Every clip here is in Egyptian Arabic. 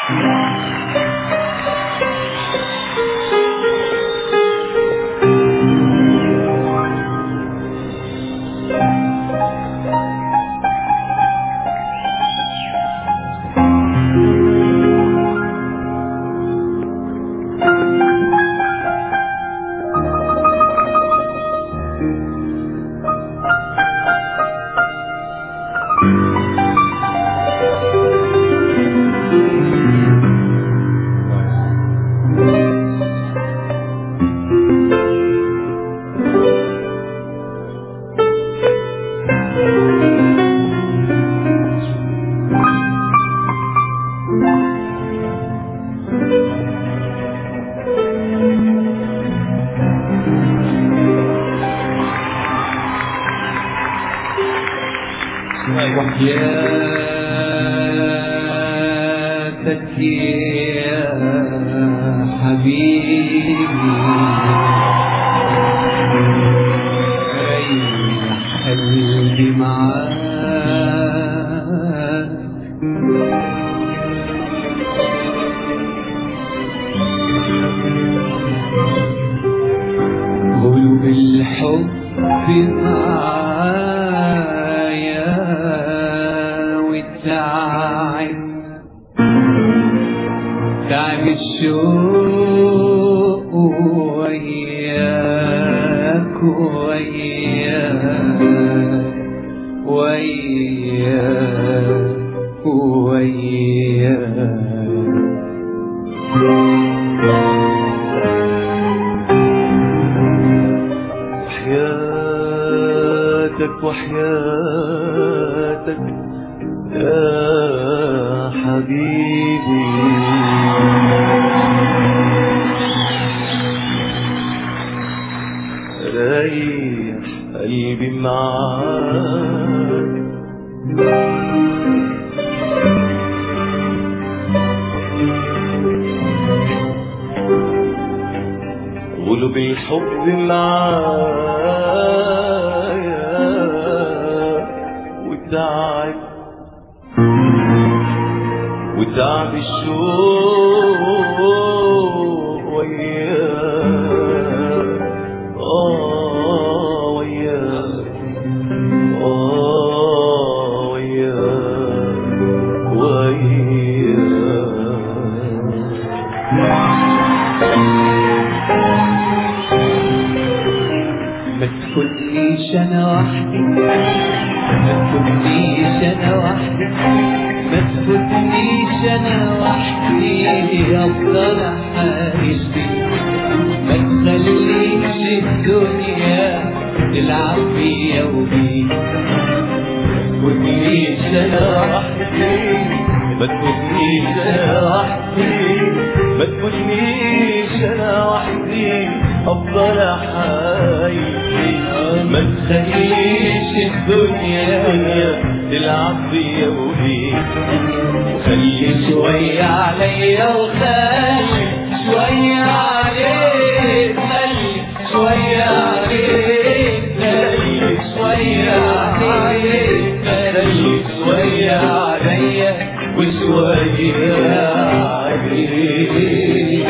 وحياتك يا حبيبي ريح قلبي معاك قلوب الحب معايا والتعب تعب الشوق وياك وياك وياك وياك وحياتك وحياتك يا حبيبي ريح قلبي معاك قلوب الحب معايا وتعب وتعب الشوق وياك آه وياك آه وياك وياك ما تكونيش انا وحدي ما تكونيش انا وحدي ما تفوتنيش انا وحدي افضل احارس بيك ما تخليش الدنيا تلعب بيا وبيك ما تفوتنيش انا وحدي ما تفوتنيش انا وحدي ما تفوتنيش انا وحدي افضل احايل ما تخليش الدنيا تلعب بيا وبيك خلي شوية عليا وخلي شوية عليك خلي شوية عليك خلي شوية عليك خلي شوية عليا وشوية عليك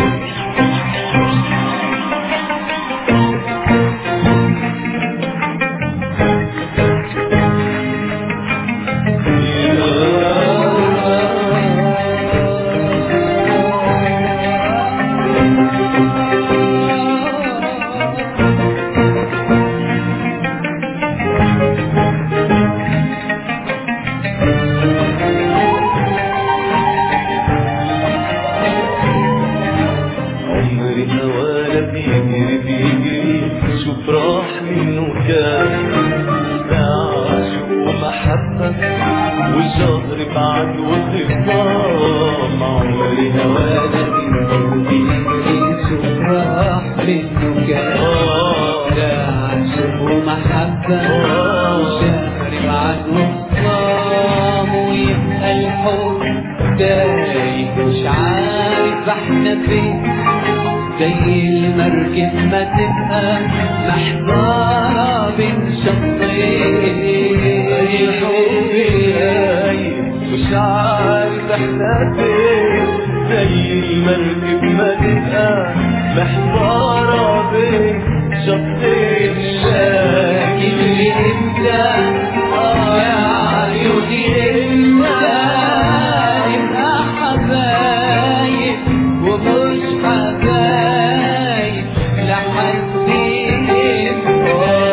عمري هوانا بيجري بيجري شوف راح منه كام ساعة ومحبة وشهر بعد وخصام عمري هوانا بيجري شوف راح منه كام آه. لا عشق ومحبة وشهر بعد وخصام ويبقى الحب تايه مش عارف احنا فين زي المركب ما تبقى محضرة بين شطين أي حبي أي مش عارف احنا فين زي المركب ما تبقى محتارة بين شطين لكن امتى اه يا عيوني امتى نبقى حبايب ومش حبايب لحد امتى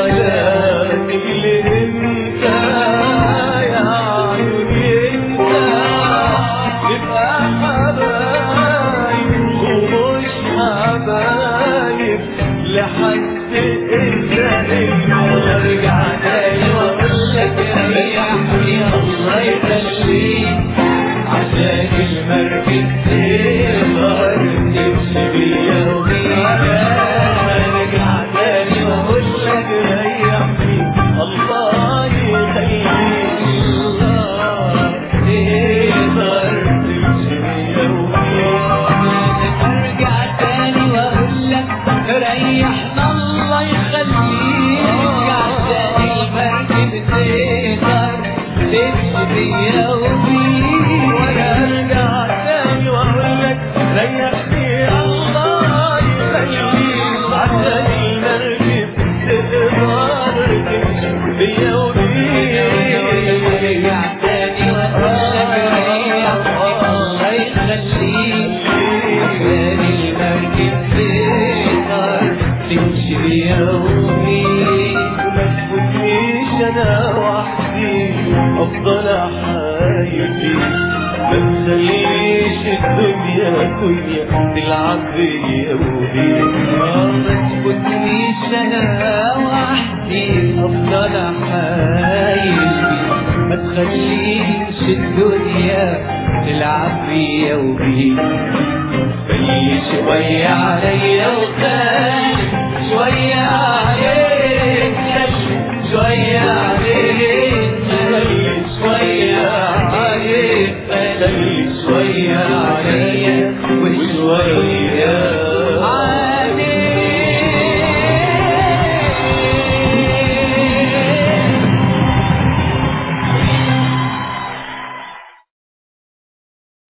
ولكن انت يا عيوني انت نبقى حبايب ومش حبايب لحد انت ارجع تاني واقول لك ريحني الله يخليك عشان المركب تقدر تمشي بيا وبيا ارجع تاني واقول لك ريحني الله يخليك الله تقدر تمشي بيا وبيا ارجع تاني واقول لك ريحنا الله يخليك عشان المركب تقدر تمشي بيا وبيك وانا ارجع تاني واقول لك ريحني الله يخليك عشان المركب تقدر تمشي بيا وبيك ارجع تاني واقول لك ريحني الله يخليك عشان المركب تقدر تمشي بيا وبيك ما تفوتنيش انا وحدي افضل حياتي ما تخليش الدنيا دنيا تلعب بيا وبيك ما تفوتنيش انا وحدي افضل حايلي ما تخليش الدنيا تلعب بيا وبيك خلي شوية عليا وخلي شوية عليك خلي شوية عليك خلي شوية عليك خلي شوية عليا وشوية